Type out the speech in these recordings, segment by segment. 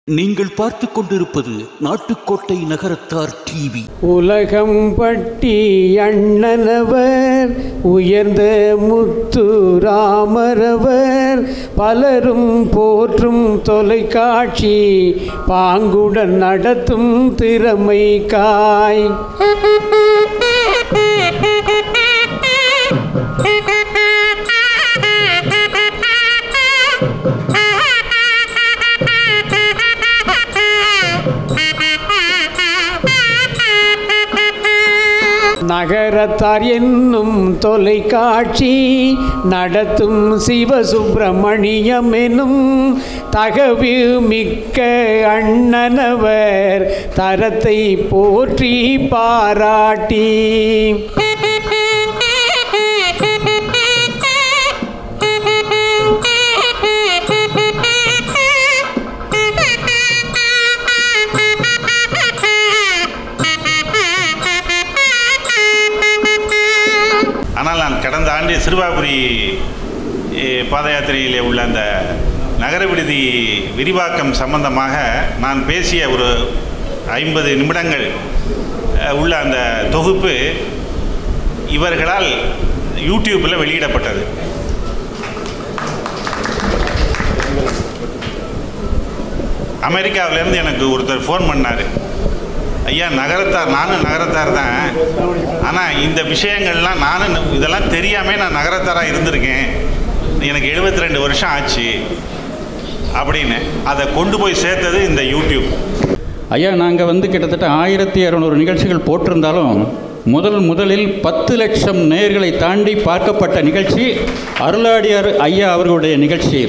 நீங்கள் பார்த்துக் கொண்டிருப்பது நாட்டுக்கோட்டை நகரத்தார் டிவி உலகம் பட்டி அண்ணனவர் உயர்ந்த முத்து ராமரவர் பலரும் போற்றும் தொலைக்காட்சி பாங்குடன் நடத்தும் திறமை காய் நகரத்தார் என்னும் தொலைக்காட்சி நடத்தும் சிவசுப்பிரமணியம் எனும் தகவு மிக்க அண்ணனவர் தரத்தை போற்றி பாராட்டி ஆனால் நான் கடந்த ஆண்டு சிறுவாபுரி எ, பாத யாத்திரையிலே உள்ள அந்த நகர விடுதி விரிவாக்கம் சம்பந்தமாக நான் பேசிய ஒரு ஐம்பது நிமிடங்கள் அ, உள்ள அந்த தொகுப்பு இவர்களால் யூடியூப்பில் வெளியிடப்பட்டது அமெரிக்காவிலேருந்து எனக்கு ஒருத்தர் ஃபோன் பண்ணார் ஐயா நகரத்தார் நானும் நகரத்தார் தான் ஆனால் இந்த விஷயங்கள்லாம் நானும் இதெல்லாம் தெரியாமல் நான் நகரத்தாராக இருந்திருக்கேன் எனக்கு 72 ரெண்டு வருஷம் ஆச்சு அப்படின்னு அதை கொண்டு போய் சேர்த்தது இந்த யூடியூப் ஐயா நாங்கள் வந்து கிட்டத்தட்ட ஆயிரத்தி இரநூறு நிகழ்ச்சிகள் போட்டிருந்தாலும் முதல் முதலில் பத்து லட்சம் நேயர்களை தாண்டி பார்க்கப்பட்ட நிகழ்ச்சி அருளாடியார் ஐயா அவர்களுடைய நிகழ்ச்சி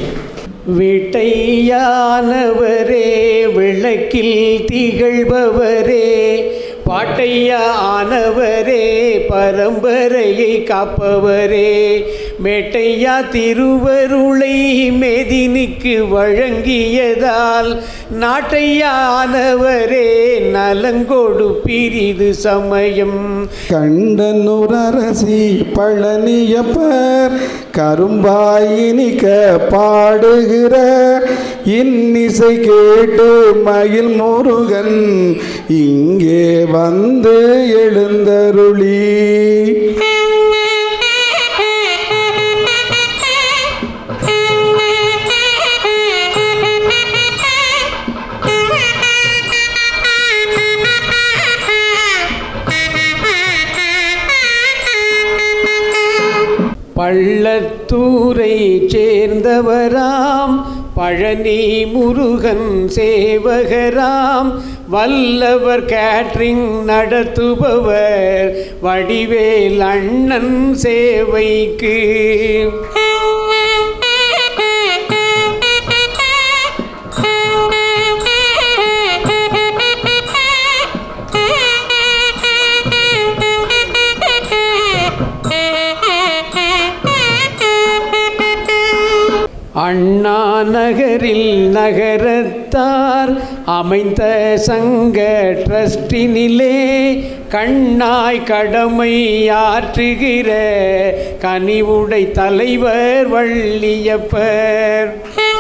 வீட்டையானவரே விளக்கில் திகழ்பவரே பாட்டையா ஆனவரே பரம்பரையை காப்பவரே மேட்டையா திருவருளை மேதினிக்கு வழங்கியதால் நாட்டையானவரே நலங்கொடு பிரிது சமயம் கண்டனுரரசி பழனியப்பர் கரும்பாயினிக்க பாடுகிற இன்னிசை கேட்டு மயில் முருகன் இங்கே வந்து எழுந்தருளி பள்ளத்தூரை சேர்ந்தவராம் பழனி முருகன் சேவகராம் வல்லவர் கேட்ரிங் நடத்துபவர் வடிவேல் அண்ணன் சேவைக்கு அண்ணா நகரில் நகரத்தார் அமைந்த சங்க ட்ரஸ்டினிலே கண்ணாய் கடமை ஆற்றுகிற கனிவுடை தலைவர் வள்ளியப்பர்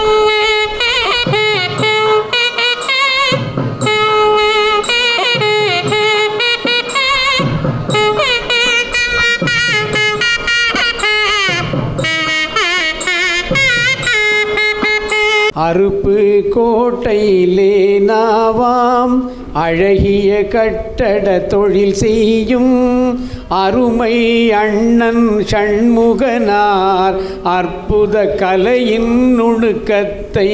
அருப்பு கோட்டையிலே நாவாம் அழகிய கட்டட தொழில் செய்யும் அருமை அண்ணன் சண்முகனார் அற்புத கலையின் நுணுக்கத்தை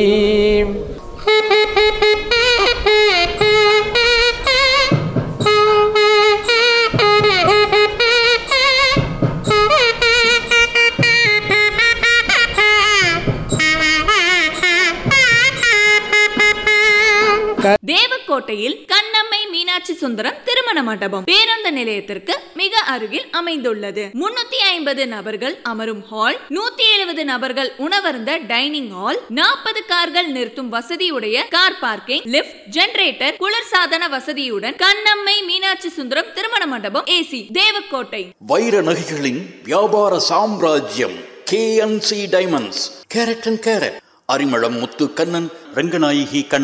தேவக்கோட்டையில் கண்ணம்மை மீனாட்சி சுந்தரம் திருமண மண்டபம் பேருந்து நிலையத்திற்கு மிக அருகில் அமைந்துள்ளது முன்னூத்தி ஐம்பது நபர்கள் அமரும் ஹால் நூத்தி எழுபது நபர்கள் உணவருந்த டைனிங் ஹால் நாற்பது கார்கள் நிறுத்தும் வசதியுடைய கார் பார்க்கிங் லிப்ட் ஜெனரேட்டர் குளிர்சாதன வசதியுடன் கண்ணம்மை மீனாட்சி சுந்தரம் திருமண மண்டபம் ஏசி தேவக்கோட்டை வைர நகைகளின் வியாபார சாம்ராஜ்யம் K N C diamonds carat and carat Arimalam Muthu Kannan Ranganayaki Kannan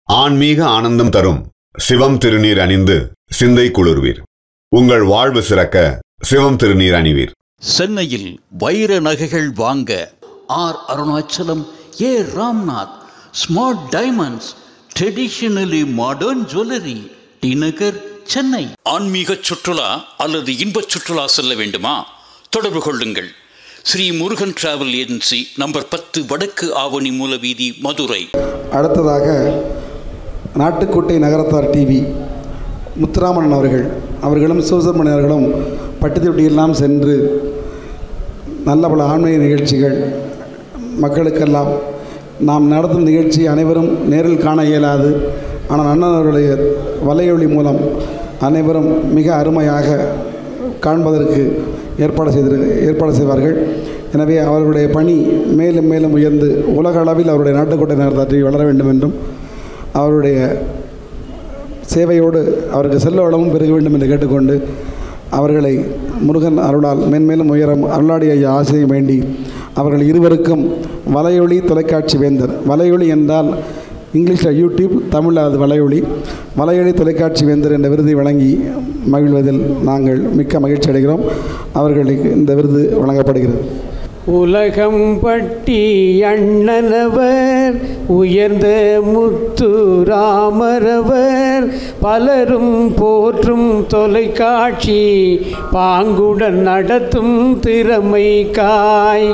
ஆன்மீக ஆனந்தம் தரும் சிவம் திருநீர் அணிந்து சிந்தை குளிர்வீர் உங்கள் வாழ்வு சிறக்க சிவம் திருநீர் அணிவீர் சென்னையில் வைர நகைகள் வாங்க R Arunachalam A Ramnath smart diamonds traditionally modern jewellery T Nagar Chennai ஆன்மீக சுற்றுலா அல்லது இன்பச் சுற்றுலா செல்ல வேண்டுமா தொடர்பு கொள்ளுங்கள் Sri Murugan travel agency number பத்து வடக்கு ஆவணி மூலவீதி மதுரை அடுத்ததாக நாட்டுக்கோட்டை நகரத்தார் டிவி முத்துராமன் அவர்கள் அவர்களும் சிவசுப்ரமணியன் அவர்களும் பட்டித்தொட்டியெல்லாம் சென்று நல்ல பல ஆன்மீக நிகழ்ச்சிகள் மக்களுக்கெல்லாம் நாம் நடத்தும் நிகழ்ச்சி அனைவரும் நேரில் காண இயலாது ஆனால் அண்ணன் அவருடைய வலையொலி மூலம் அனைவரும் மிக அருமையாக காண்பதற்கு ஏற்பாடு செய்திரு ஏற்பாடு செய்வார்கள் எனவே அவர்களுடைய பணி மேலும் மேலும் உயர்ந்து உலக அளவில் அவருடைய நாட்டுக்கோட்டை நகரத்தாற்றி வளர வேண்டும் என்றும் அவருடைய சேவையோடு அவருக்கு செல்ல வளமும் பெருக வேண்டும் என்று கேட்டுக்கொண்டு அவர்களை முருகன் அருளால் மென்மேலும் உயரம் அருளாடி ஐயா ஆசையை வேண்டி அவர்கள் இருவருக்கும் வலையொலி தொலைக்காட்சி வேந்தர் வலையொலி என்றால் இங்கிலீஷில் யூடியூப் தமிழில் அது வலையொலி வலையொலி தொலைக்காட்சி வேந்தர் என்ற விருதை வழங்கி மகிழ்வதில் நாங்கள் மிக்க மகிழ்ச்சி அடைகிறோம் அவர்களுக்கு இந்த விருது வழங்கப்படுகிறது உலகம் பட்டி அண்ணனவர் உயர்ந்த முத்து ராமரவர் பலரும் போற்றும் தொலைக்காட்சி பாங்குடன் நடத்தும் திறமை காய்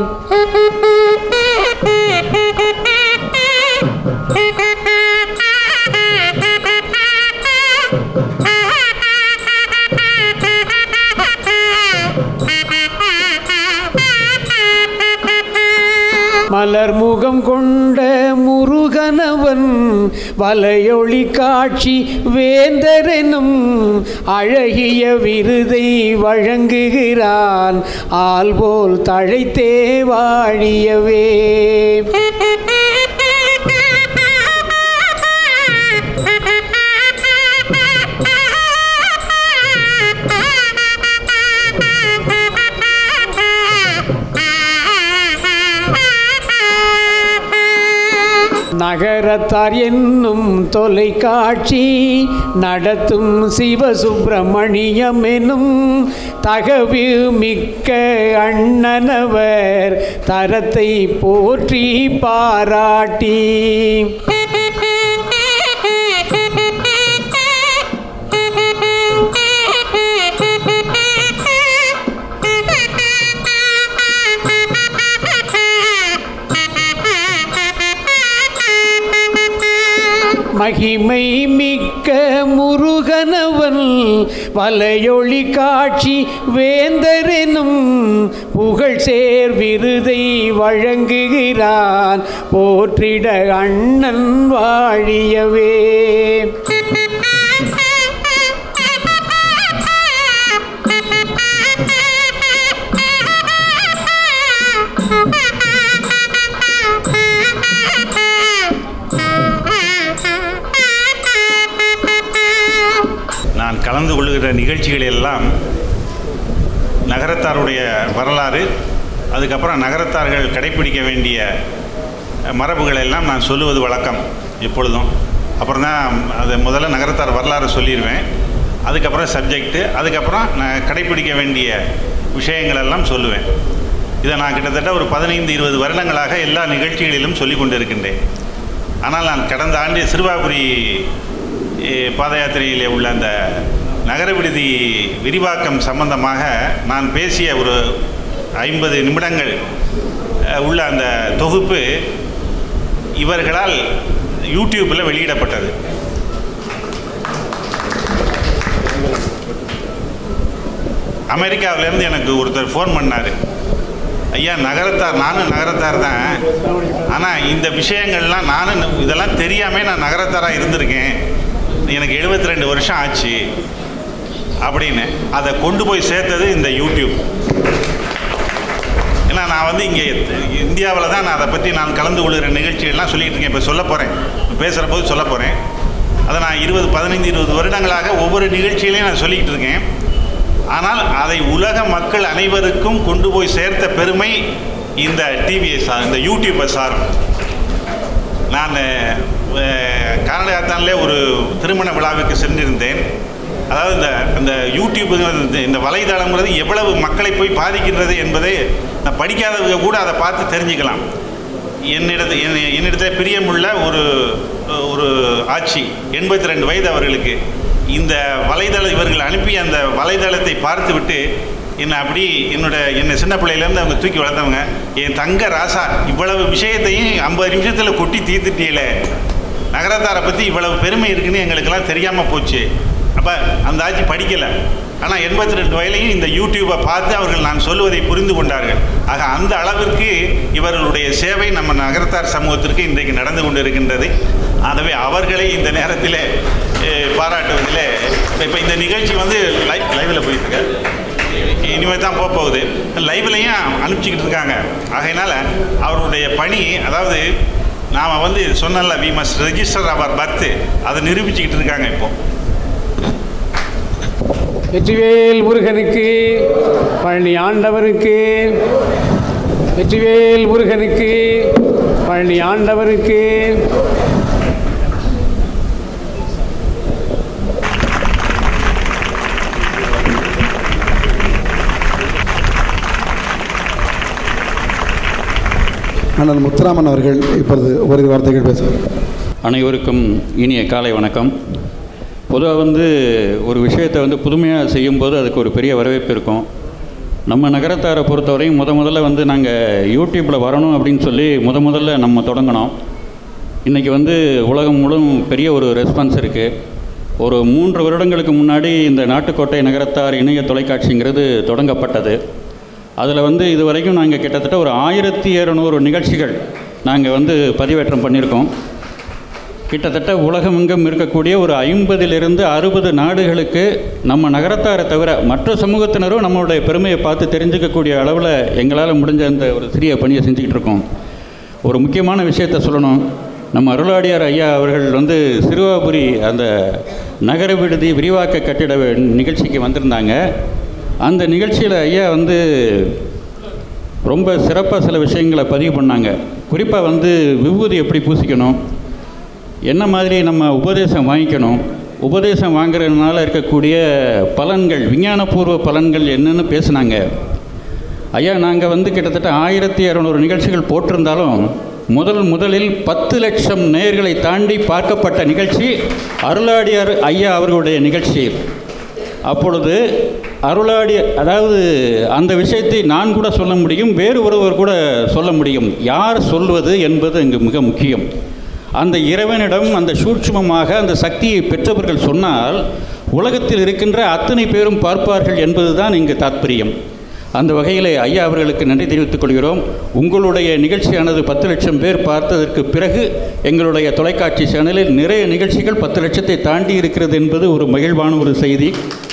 மலர் முகம் கொண்ட முருகனவன் வலையொளி காட்சி வேந்தரெனும் அழகிய விருதை வழங்குகிறான் ஆள் போல் தழைத்தே வாழியவே நகரத்தார் என்னும் தொலைக்காட்சி நடத்தும் சிவசுப்பிரமணியம் எனும் தகவு மிக்க அண்ணனவர் தரத்தை போற்றி பாராட்டி மகிமை மிக்க முருகனவன் வலையொளி காட்சி வேந்தரெனும் புகழ் சேர் விருதை வழங்குகிறான் போற்றிட அண்ணன் வாழியவே நான் கலந்து கொள்கிற நிகழ்ச்சிகள் எல்லாம் நகரத்தாருடைய வரலாறு அதுக்கப்புறம் நகரத்தார்கள் கடைப்பிடிக்க வேண்டிய மரபுகளை எல்லாம் நான் சொல்லுவது வழக்கம் எப்பொழுதும் அப்புறம் தான் அது முதல்ல நகரத்தார் வரலாறு சொல்லிடுவேன் அதுக்கப்புறம் சப்ஜெக்ட்டு அதுக்கப்புறம் நான் கடைப்பிடிக்க வேண்டிய விஷயங்கள் எல்லாம் சொல்லுவேன் இதை நான் கிட்டத்தட்ட ஒரு பதினைந்து இருபது வருடங்களாக எல்லா நிகழ்ச்சிகளிலும் சொல்லி கொண்டு இருக்கின்றேன் ஆனால் நான் கடந்த ஆண்டு சிறுவாபுரி eh, பாத யாத்திரையிலே உள்ள அந்த நகர விடுதி விரிவாக்கம் சம்பந்தமாக நான் பேசிய ஒரு ஐம்பது நிமிடங்கள் அஹ், உள்ள அந்த தொகுப்பு இவர்களால் யூடியூப்பில் வெளியிடப்பட்டது அமெரிக்காவிலேருந்து எனக்கு ஒருத்தர் ஃபோன் பண்ணார் ஐயா நகரத்தார் நானும் நகரத்தார் தான் ஆனால் இந்த விஷயங்கள்லாம் நானும் இதெல்லாம் தெரியாமல் நான் நகரத்தாராக இருந்திருக்கேன் எனக்கு 72 ரெண்டு வருஷம் ஆச்சு அப்படின்னு அதை கொண்டு போய் சேர்த்தது இந்த யூடியூப் ஏன்னா நான் வந்து இங்கே இந்தியாவில் தான் நான் அதை பற்றி நான் கலந்து கொள்கிற நிகழ்ச்சிகள்லாம் சொல்லிகிட்டு இருக்கேன் இப்போ சொல்ல போகிறேன் பேசுகிற போது சொல்ல போகிறேன் அதை நான் இருபது பதினைந்து இருபது வருடங்களாக ஒவ்வொரு நிகழ்ச்சியிலையும் நான் சொல்லிக்கிட்டு இருக்கேன் ஆனால் அதை உலக மக்கள் அனைவருக்கும் கொண்டு போய் சேர்த்த பெருமை இந்த டிவியை சார் இந்த யூடியூப்பை சார் நான் கானடாத்தானிலே ஒரு திருமண விழாவுக்கு சென்றிருந்தேன் அதாவது இந்த அந்த யூடியூப்புங்கிறது இந்த- இந்த வலைதளங்கிறது எவ்வளவு மக்களை போய் பாதிக்கின்றது என்பதை நான் படிக்காதவங்க கூட அதை பார்த்து தெரிஞ்சுக்கலாம் என்னிடத்து என் என்னிடத்தில் பிரியமுள்ள ஒரு ஒரு ஆட்சி எண்பத்தி ரெண்டு வயது அவர்களுக்கு இந்த வலைதள இவர்கள் அனுப்பி அந்த வலைதளத்தை பார்த்துவிட்டு என்னை அப்படி என்னோட என்னை சின்ன பிள்ளையிலேருந்து அவங்க தூக்கி வளர்த்தவங்க என் தங்க ராசா இவ்வளவு விஷயத்தையும் ஐம்பது நிமிஷத்தில் கொட்டி தீர்த்துட்டீங்களே நகரத்தாரை பற்றி இவ்வளவு பெருமை இருக்குன்னு எங்களுக்கெல்லாம் தெரியாமல் போச்சு அப்போ அந்த ஆட்சி படிக்கலை ஆனால் எண்பத்தி ரெண்டு வயலையும் இந்த யூடியூப்பை பார்த்து அவர்கள் நான் சொல்லுவதை புரிந்து கொண்டார்கள் ஆக அந்த அளவிற்கு இவர்களுடைய சேவை நம்ம நகரத்தார் சமூகத்திற்கு இன்றைக்கு நடந்து கொண்டு இருக்கின்றது ஆகவே அவர்களை இந்த நேரத்தில் பாராட்டுவதில் இப்போ இந்த நிகழ்ச்சி வந்து லைவ் லைவில் போயிட்டு இனிமேல் தான் போக போகுது லைவ்லையும் அனுப்பிச்சிக்கிட்டு இருக்காங்க ஆகையினால அவருடைய பணி அதாவது நாம் வந்து சொன்னல we must register our birth அதை நிரூபிச்சுக்கிட்டு இருக்காங்க இப்போ வெற்றிவேல் முருகனுக்கு பழனி ஆண்டவருக்கு வெற்றிவேல் முருகனுக்கு பழனி ஆண்டவருக்கு அண்ணன் முத்துராமன் அவர்கள் இப்பொழுது ஓரிரு வார்த்தைகள் பேசுவார் அனைவருக்கும் இனிய காலை வணக்கம் பொதுவாக வந்து ஒரு விஷயத்தை வந்து புதுமையாக செய்யும்போது அதுக்கு ஒரு பெரிய வரவேற்பு இருக்கும் நம்ம நகரத்தாரை பொறுத்தவரையும் முத முதல்ல வந்து நாங்கள் யூடியூப்பில் வரணும் அப்படின்னு சொல்லி முத முதல்ல நம்ம தொடங்கினோம் இன்றைக்கி வந்து உலகம் முழுவதும் பெரிய ஒரு ரெஸ்பான்ஸ் இருக்குது ஒரு மூன்று வருடங்களுக்கு முன்னாடி இந்த நாட்டுக்கோட்டை நகரத்தார் இணைய தொலைக்காட்சிங்கிறது தொடங்கப்பட்டது அதில் வந்து இது வரைக்கும் நாங்கள் கிட்டத்தட்ட ஒரு ஆயிரத்தி இரநூறு நிகழ்ச்சிகள் நாங்கள் வந்து பதிவேற்றம் பண்ணியிருக்கோம் கிட்டத்தட்ட உலகமெங்கும் இருக்கக்கூடிய ஒரு ஐம்பதிலிருந்து அறுபது நாடுகளுக்கு நம்ம நகரத்தாரை தவிர மற்ற சமூகத்தினரும் நம்மளுடைய பெருமையை பார்த்து தெரிஞ்சுக்கக்கூடிய அளவில் எங்களால் முடிஞ்ச அந்த ஒரு சிறிய பணியை செஞ்சுக்கிட்டு இருக்கோம் ஒரு முக்கியமான விஷயத்த சொல்லணும் நம்ம அருளாடியார் ஐயா அவர்கள் வந்து சிறுவாபுரி அந்த நகர விடுதி விரிவாக்க கட்டிட நிகழ்ச்சிக்கு வந்திருந்தாங்க அந்த நிகழ்ச்சியில் ஐயா வந்து ரொம்ப சிறப்பாக சில விஷயங்களை பதிவு பண்ணாங்க குறிப்பாக வந்து விபூதி எப்படி பூசிக்கணும் என்ன மாதிரி நம்ம உபதேசம் வாங்கிக்கணும் உபதேசம் வாங்குறதுனால இருக்கக்கூடிய பலன்கள் விஞ்ஞானபூர்வ பலன்கள் என்னன்னு பேசுனாங்க ஐயா நாங்கள் வந்து கிட்டத்தட்ட ஆயிரத்தி இரநூறு நிகழ்ச்சிகள் போட்டிருந்தாலும் முதல் முதலில் பத்து லட்சம் நேயர்களை தாண்டி பார்க்கப்பட்ட நிகழ்ச்சி அருளாடியார் ஐயா அவர்களுடைய நிகழ்ச்சி அப்பொழுது அருளாடி அதாவது அந்த விஷயத்தை நான் கூட சொல்ல முடியும் வேறு ஒருவர் கூட சொல்ல முடியும் யார் சொல்வது என்பது இங்கு மிக முக்கியம் அந்த இறைவனிடம் அந்த சூட்சுமமாக அந்த சக்தியை பெற்றவர்கள் சொன்னால் உலகத்தில் இருக்கின்ற அத்தனை பேரும் பார்ப்பார்கள் என்பதுதான் இங்கு தாத்பரியம் அந்த வகையில் ஐயா அவர்களுக்கு நன்றி தெரிவித்துக் கொள்கிறோம் உங்களுடைய நிகழ்ச்சியானது பத்து லட்சம் பேர் பார்த்ததற்கு பிறகு எங்களுடைய தொலைக்காட்சி சேனலில் நிறைய நிகழ்ச்சிகள் பத்து லட்சத்தை தாண்டி இருக்கிறது என்பது ஒரு மகிழ்வான ஒரு செய்தி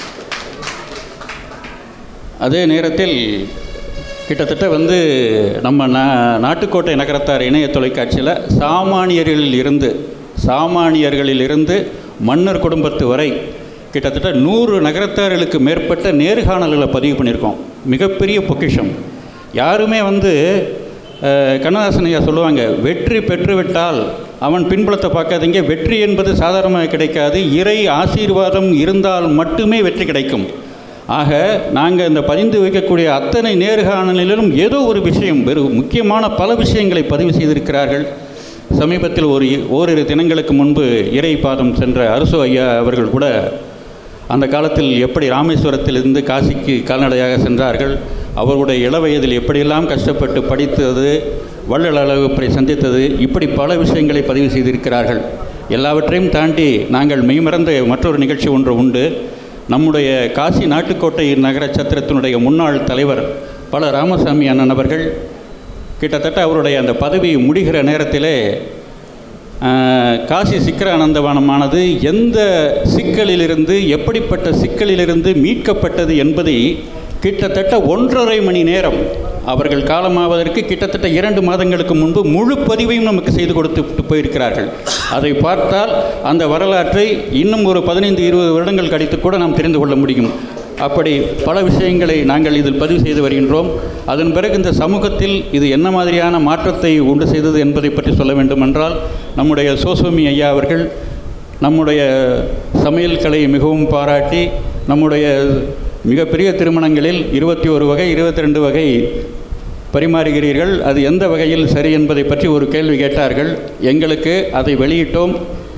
அதே நேரத்தில் கிட்டத்தட்ட வந்து நம்ம நா நாட்டுக்கோட்டை நகரத்தார் இணைய தொலைக்காட்சியில் சாமானியர்களில் இருந்து சாமானியர்களில் இருந்து மன்னர் குடும்பத்து வரை கிட்டத்தட்ட நூறு நகரத்தார்களுக்கு மேற்பட்ட நேர்காணல்களை பதிவு பண்ணியிருக்கோம் மிகப்பெரிய பொக்கிஷம் யாருமே வந்து அஹ், கண்ணதாசன் ஐயா சொல்லுவாங்க வெற்றி பெற்றுவிட்டால் அவன் பின்புலத்தை பார்க்காதீங்க வெற்றி என்பது சாதாரணமாக கிடைக்காது இறை ஆசீர்வாதம் இருந்தால் மட்டுமே வெற்றி கிடைக்கும் ஆக நாங்கள் இந்த பதிந்து வைக்கக்கூடிய அத்தனை நேர்காணலிலும் ஏதோ ஒரு விஷயம் வெறும் முக்கியமான பல விஷயங்களை பதிவு செய்திருக்கிறார்கள் சமீபத்தில் ஒரு ஓரிரு தினங்களுக்கு முன்பு இறை பாதம் சென்ற அரசு ஐயா அவர்கள் கூட அந்த காலத்தில் எப்படி ராமேஸ்வரத்திலிருந்து காசிக்கு கால்நடையாக சென்றார்கள் அவருடைய இளவயதில் எப்படியெல்லாம் கஷ்டப்பட்டு படித்தது வள்ளல் அளவுப்பை சந்தித்தது இப்படி பல விஷயங்களை பதிவு செய்திருக்கிறார்கள் எல்லாவற்றையும் தாண்டி நாங்கள் மெய்மறந்த மற்றொரு நிகழ்ச்சி ஒன்று உண்டு நம்முடைய காசி நாட்டுக்கோட்டை நகர சத்திரத்தினுடைய முன்னாள் தலைவர் பல ராமசாமி அண்ணன் அவர்கள் கிட்டத்தட்ட அவருடைய அந்த பதவி முடிகிற நேரத்திலே ஆஹ், காசி சிக்கரானந்தவனமானது எந்த சிக்கலிலிருந்து எப்படிப்பட்ட சிக்கலிலிருந்து மீட்கப்பட்டது என்பதை கிட்டத்தட்ட ஒன்றரை மணி நேரம் அவர்கள் காலமாவதற்கு கிட்டத்தட்ட இரண்டு மாதங்களுக்கு முன்பு முழு பதிவையும் நமக்கு செய்து கொடுத்து விட்டு போயிருக்கிறார்கள் அதை பார்த்தால் அந்த வரலாற்றை இன்னும் ஒரு பதினைந்து இருபது வருடங்கள் கழித்து கூட நாம் தெரிந்து கொள்ள முடியும் அப்படி பல விஷயங்களை நாங்கள் இதில் பதிவு செய்து வருகின்றோம் அதன் பிறகு இந்த சமூகத்தில் இது என்ன மாதிரியான மாற்றத்தை உண்டு செய்தது என்பதை பற்றி சொல்ல வேண்டுமென்றால் நம்முடைய சோசோமி ஐயா அவர்கள் நம்முடைய சமையல் கலையை மிகவும் பாராட்டி நம்முடைய மிகப்பெரிய திருமணங்களில் இருபத்தி ஒரு வகை இருபத்தி ரெண்டு வகை பரிமாறுகிறீர்கள் அது எந்த வகையில் சரி என்பதை பற்றி ஒரு கேள்வி கேட்டார்கள் எங்களுக்கு அதை வெளியிட்டோம்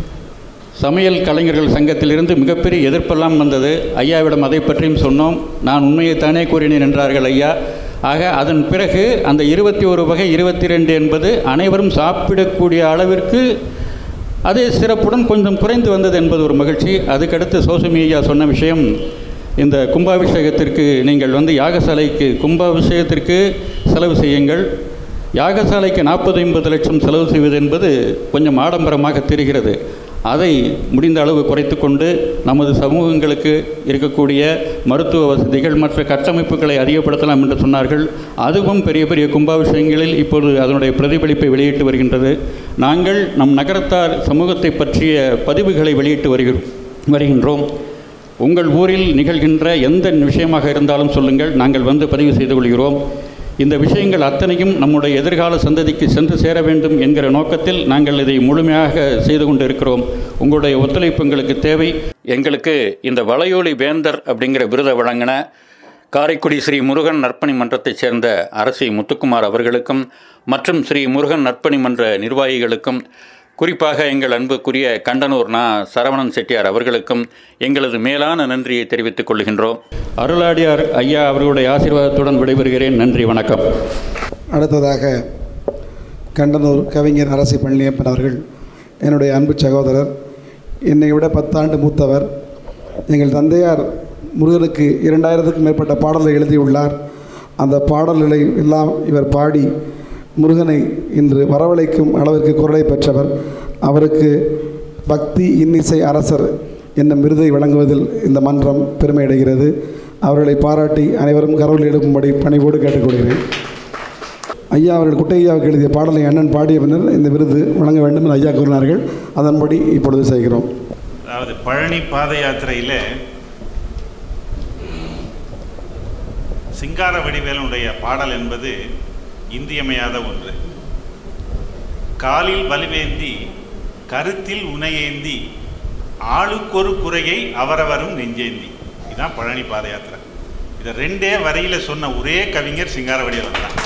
சமையல் கலைஞர்கள் சங்கத்திலிருந்து மிகப்பெரிய எதிர்ப்பெல்லாம் வந்தது ஐயாவிடம் அதை பற்றியும் சொன்னோம் நான் உண்மையைத்தானே கூறினேன் என்றார்கள் ஐயா ஆக அதன் பிறகு அந்த இருபத்தி ஒரு வகை இருபத்தி ரெண்டு என்பது அனைவரும் சாப்பிடக்கூடிய அளவிற்கு அதே சிறப்புடன் கொஞ்சம் குறைந்து வந்தது என்பது ஒரு மகிழ்ச்சி அதுக்கடுத்து சோசுமி ஐயா சொன்ன விஷயம் இந்த கும்பாபிஷேகத்திற்கு நீங்கள் வந்து யாகசாலைக்கு கும்பாபிஷேகத்திற்கு செலவு செய்யுங்கள் யாகசாலைக்கு நாற்பது ஐம்பது லட்சம் செலவு செய்வது என்பது கொஞ்சம் ஆடம்பரமாக தெரிகிறது அதை முடிந்த அளவு குறைத்து கொண்டு நமது சமூகங்களுக்கு இருக்கக்கூடிய மருத்துவ வசதிகள் மற்ற கட்டமைப்புகளை அதிகப்படுத்தலாம் என்று சொன்னார்கள் அதுவும் பெரிய பெரிய கும்பாபிஷேகங்களில் இப்பொழுது அதனுடைய பிரதிபலிப்பை வெளியிட்டு வருகின்றது நாங்கள் நம் நகரத்தார் சமூகத்தை பற்றிய பதிவுகளை வெளியிட்டு வருகிறோம் வருகின்றோம் உங்கள் ஊரில் நிகழ்கின்ற எந்த விஷயமாக இருந்தாலும் சொல்லுங்கள் நாங்கள் வந்து பதிவு செய்து கொள்கிறோம் இந்த விஷயங்கள் அத்தனையும் நம்முடைய எதிர்கால சந்ததிக்கு சென்று சேர வேண்டும் என்கிற நோக்கத்தில் நாங்கள் இதை முழுமையாக செய்து கொண்டு இருக்கிறோம் உங்களுடைய ஒத்துழைப்பு எங்களுக்கு தேவை எங்களுக்கு இந்த வளையோலி வேந்தர் அப்படிங்கிற விருதை வழங்கின காரைக்குடி ஸ்ரீ முருகன் நற்பணி மன்றத்தைச் சேர்ந்த அரசி முத்துக்குமார் அவர்களுக்கும் மற்றும் ஸ்ரீ முருகன் நற்பணி மன்ற நிர்வாகிகளுக்கும் குறிப்பாக எங்கள் அன்புக்குரிய கண்டனூர் நா சரவணன் செட்டியார் அவர்களுக்கும் எங்களது மேலான நன்றியை தெரிவித்துக் கொள்கின்றோம் அருளாடியார் ஐயா அவர்களுடைய ஆசீர்வாதத்துடன் விடைபெறுகிறேன் நன்றி வணக்கம் அடுத்ததாக கண்டனூர் கவிஞர் அரசி பழனியப்பன் அவர்கள் என்னுடைய அன்பு சகோதரர் என்னை விட பத்தாண்டு மூத்தவர் எங்கள் தந்தையார் முருகனுக்கு இரண்டாயிரத்துக்கும் மேற்பட்ட பாடல்களை எழுதியுள்ளார் அந்த பாடல்களை எல்லாம் இவர் பாடி முருகனை இன்று வரவழைக்கும் அளவிற்கு குரலை பெற்றவர் அவருக்கு பக்தி இன்னிசை அரசர் என்னும் விருதை வழங்குவதில் இந்த மன்றம் பெருமை அடைகிறது அவர்களை பாராட்டி அனைவரும் கரவில் எடுக்கும்படி பணிவோடு கேட்டுக்கொள்கிறேன் ஐயா அவர்கள் குட்டையாவுக்கு எழுதிய பாடலை அண்ணன் பாடிய பின்னர் இந்த விருது வழங்க வேண்டும் என்று ஐயா கூறினார்கள் அதன்படி இப்பொழுது செய்கிறோம் அதாவது பழனி பாத யாத்திரையில் சிங்கார வடிவேலனுடைய பாடல் என்பது இன்றியமையாத ஒன்று காலில் வலுவேந்தி கருத்தில் உனையேந்தி ஆளுக்கொரு குறையை அவரவரும் நெஞ்சேந்தி இதுதான் பழனி பாத யாத்திரை இதை ரெண்டே வரியில் சொன்ன ஒரே கவிஞர் சிங்காரவடிவேலன் தான்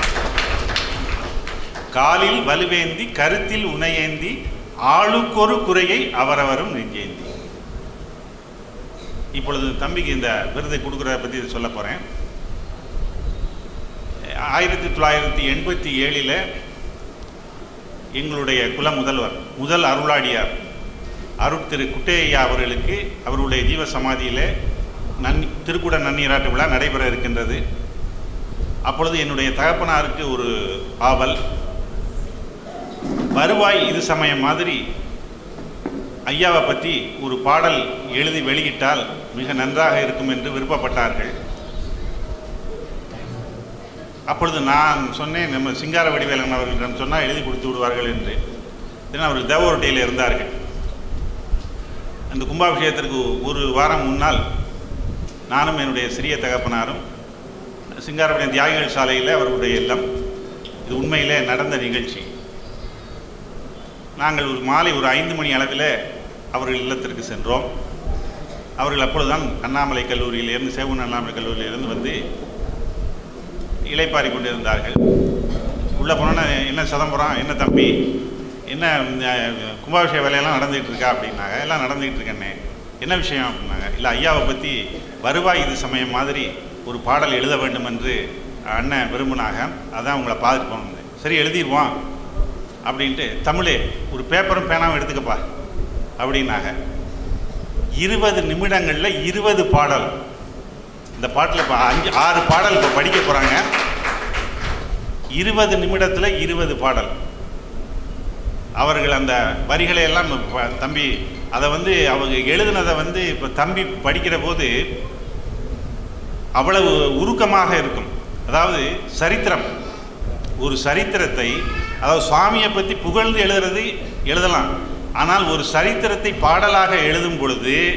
காலில் வலுவேந்தி கருத்தில் உனையேந்தி ஆளுக்கொரு குறையை அவரவரும் நெஞ்சேந்தி இப்பொழுது தம்பிக்கு இந்த விருதை கொடுக்குறத பற்றி சொல்ல போகிறேன் ஆயிரத்தி தொள்ளாயிரத்தி எண்பத்தி ஏழில் எங்களுடைய குல முதல்வர் முதல் அருளாடியார் அருட் திரு குட்டையா அவர்களுக்கு அவருடைய ஜீவ சமாதியில் நன் திருக்குட நன்னீராட்டு விழா நடைபெற இருக்கின்றது அப்பொழுது என்னுடைய தகப்பனாருக்கு ஒரு ஆவல் வருவாய் இது சமயம் மாதிரி ஐயாவை பற்றி ஒரு பாடல் எழுதி வெளியிட்டால் மிக நன்றாக இருக்கும் என்று விருப்பப்பட்டார்கள் அப்பொழுது நான் சொன்னேன் நம்ம சிங்கார வடிவேலன் அவர்களிடம் சொன்னால் எழுதி கொடுத்து விடுவார்கள் என்று ஏன்னா அவர்கள் தேவரோட்டையில் இருந்தார்கள் அந்த கும்பாபிஷேகத்திற்கு ஒரு வாரம் முன்னால் நானும் என்னுடைய சிறிய தகப்பனாரும் சிங்காரபுடைய தியாகிகள் சாலையில் அவர்களுடைய இல்லம் இது உண்மையிலே நடந்த நிகழ்ச்சி நாங்கள் ஒரு மாலை ஒரு ஐந்து மணி அளவில் அவர்கள் இல்லத்திற்கு சென்றோம் அவர்கள் அப்பொழுதுதான் அண்ணாமலை கல்லூரியிலிருந்து சேவன் அண்ணாமலை கல்லூரியிலிருந்து வந்து இலைப்பாரி கொண்டிருந்தார்கள் உள்ளே போனோன்னா என்ன சிதம்பரம் என்ன தம்பி என்ன இந்த கும்பாபிஷேக வேலையெல்லாம் நடந்துகிட்டு இருக்கா அப்படின்னாங்க எல்லாம் நடந்துகிட்டு இருக்கேன்னே என்ன விஷயம் அப்படின்னாங்க இல்லை ஐயாவை பற்றி வருவாய் இது சமயம் மாதிரி ஒரு பாடல் எழுத வேண்டும் என்று அண்ணன் விரும்பினாங்க அதான் உங்களை பார்த்துட்டு போனோம் சரி எழுதிடுவோம் அப்படின்ட்டு தமிழே ஒரு பேப்பரும் பேனாவும் எடுத்துக்கப்பா அப்படின்னாங்க இருபது நிமிடங்களில் இருபது பாடல் இந்த பாட்டில் இப்போ அஞ்சு ஆறு பாடல் இப்போ படிக்க போகிறாங்க இருபது நிமிடத்தில் இருபது பாடல் அவர்கள் அந்த வரிகளை எல்லாம் ப- தம்பி அதை வந்து அவங்க எழுதுனதை வந்து இப்போ தம்பி படிக்கிற போது அவ்வளவு உருக்கமாக இருக்கும் அதாவது சரித்திரம் ஒரு சரித்திரத்தை அதாவது சுவாமியை பற்றி புகழ்ந்து எழுதுறது எழுதலாம் ஆனால் ஒரு சரித்திரத்தை பாடலாக எழுதும் பொழுது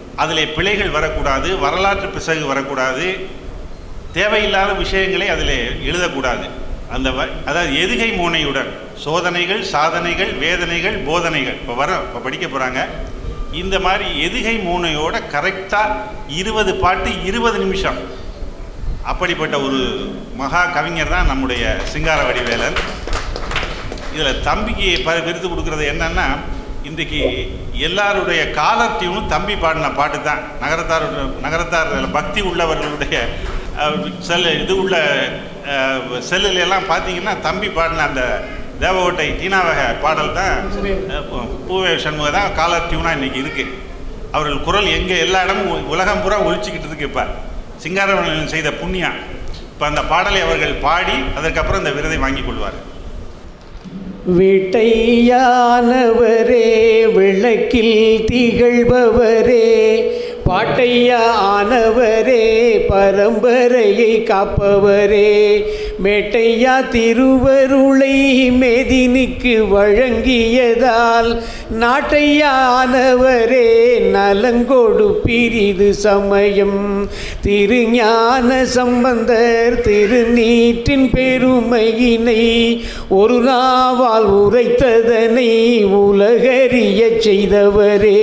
அதில் பிழைகள் வரக்கூடாது வரலாற்று பிசகு வரக்கூடாது தேவையில்லாத விஷயங்களை அதில் எழுதக்கூடாது அந்த வ அதாவது எதுகை மோனையுடன் சோதனைகள் சாதனைகள் வேதனைகள் போதனைகள் இப்போ வர இப்போ படிக்க போகிறாங்க இந்த மாதிரி எதுகை மூனையோட கரெக்டாக இருபது பாட்டு இருபது நிமிஷம் அப்படிப்பட்ட ஒரு மகா கவிஞர் தான் நம்முடைய சிங்கார வடிவேலன் இதில் தம்பிக்கு ப விருது கொடுக்குறது என்னன்னா இன்றைக்கு எல்லாருடைய காலர் டியூனும் தம்பி பாடின பாட்டு தான் நகரத்தார் நகரத்தார் பக்தி உள்ளவர்களுடைய அஹ், செல் இது உள்ள அஹ், செல்லுல எல்லாம் பார்த்தீங்கன்னா தம்பி பாடின அந்த தேவகோட்டை தீனாவக பாடல் தான் அஹ், பூவே சண்முக தான் காலர் டியூனாக இன்றைக்கி இருக்குது அவர்கள் குரல் எங்கே எல்லா இடமும் உ- உலகம் பூரா ஒழிச்சிக்கிட்டு இருக்கு இப்போ சிங்காரவன் செய்த புண்ணியம் இப்போ அந்த பாடலை அவர்கள் பாடி அதற்கப்புறம் இந்த விருதை வாங்கிக் கொள்வார் வீட்டையானவரே விளக்கில் திகழ்பவரே பாட்டையா ஆனவரே பரம்பரையை காப்பவரே மேட்டையா திருவருளை மேதினிக்கு வழங்கியதால் நாட்டையானவரே நலங்கொடு பிரிது சமயம் திருஞான சம்பந்தர் திருநீற்றின் பெருமையினை ஒரு நாவால் உரைத்ததனை உலகறியச் செய்தவரே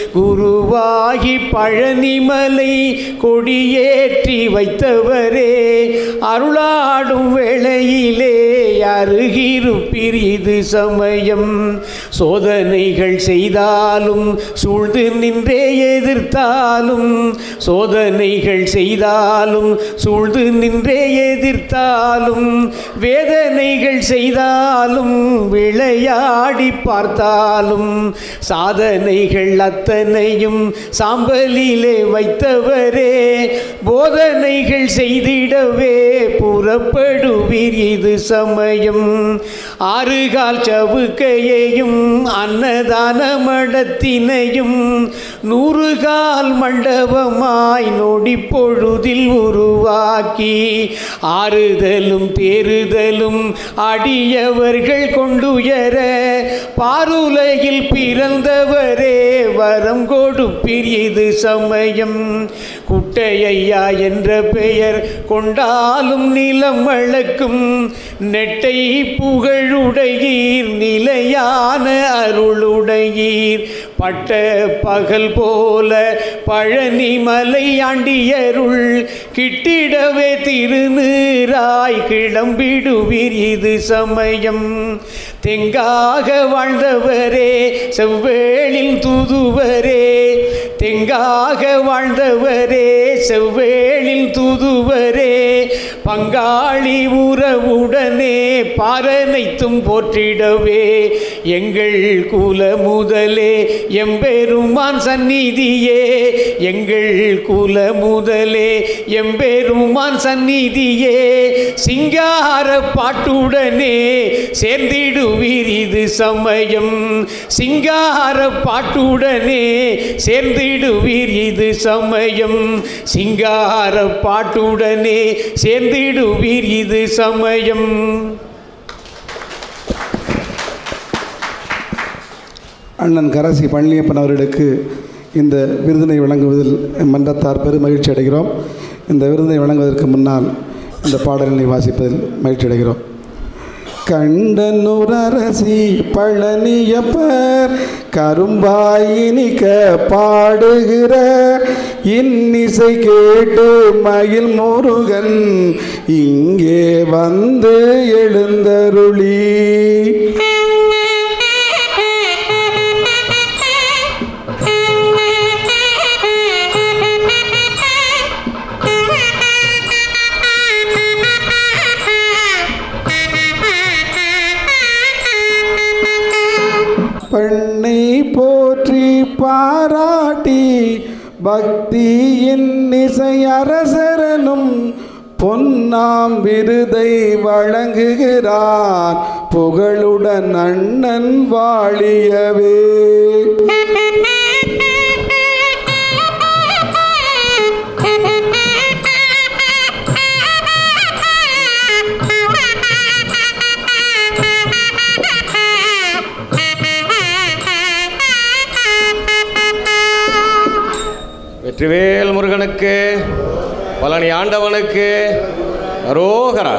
குருவாகி பழனிமலை கொடியேற்றி வைத்தவரே அருளாடும் வேளையிலே அருகிருப்பீர் இது சமயம் சோதனைகள் செய்தாலும் சூழ்ந்து நின்றே எதிர்த்தாலும் சோதனைகள் செய்தாலும் சூழ்ந்து நின்றே எதிர்த்தாலும் வேதனைகள் செய்தாலும் விளையாடி பார்த்தாலும் சாதனைகள் அத்தனையும் சாம்பலிலே வைத்தவரே போதனைகள் செய்திடவே புறப்படுவீர் இது சமயம் ஆறுகால் சவுக்கையையும் அன்னதான மடத்தினையும் நூறு கால் மண்டபமாய் நொடி பொழுதில் உருவாக்கி ஆறுதலும் தேறுதலும் அடியவர்கள் கொண்டுயர பாருலையில் பிறந்தவரே வரம் கொடுப்பீர் இது சமயம் குட்டையா என்ற பெயர் கொண்டாலும் நிலம் வழக்கும் நெட்டை புகழுடையீர் நிலையான அருளுடையீர் பட்ட பகல் போல பழனி மலை ஆண்டியருள் கிட்டிடவே திருநீராய் கிளம்பிடுவீர் இது சமயம் தெங்காக வாழ்ந்தவரே செவ்வேளில் தூதுவரே தெங்காக வாழ்ந்தவரே செவ்வேளில் தூதுவரே பங்காளி உறவுடனே பாரனைத்தும் போற்றிடவே எங்கள் குல முதலே எம்பெருமான் சந்நிதியே எங்கள் குல முதலே எம்பெருமான் சந்நிதியே சிங்கார பாட்டுடனே சேர்ந்திடுவீர் இது சமயம் சிங்கார பாட்டுடனே சேர்ந்திடுவீர் இது சமயம் சிங்கார பாட்டுடனே சேர்ந்திடுவீர் இது சமயம் அண்ணன் கரசி பழனியப்பன் அவர்களுக்கு இந்த விருதினை வழங்குவதில் மன்றத்தார் பெரும் மகிழ்ச்சி அடைகிறோம் இந்த விருதினை வழங்குவதற்கு முன்னால் இந்த பாடலினை வாசிப்பதில் மகிழ்ச்சி அடைகிறோம் கண்டனூர் அரசி பழனியப்பர் கரும்பாயினிக்க பாடுகிற இன்னிசை கேட்டு மயில் முருகன் இங்கே வந்து எழுந்தருளி பெண்ணை போற்றி பாராட்டி பக்தியின் இசை அரசரனும் பொன்னாம் விருதை வழங்குகிறார் புகழுடன் அண்ணன் வாழியவே வெற்றிவேல் முருகனுக்கு பழனி ஆண்டவனுக்கு அரோகரா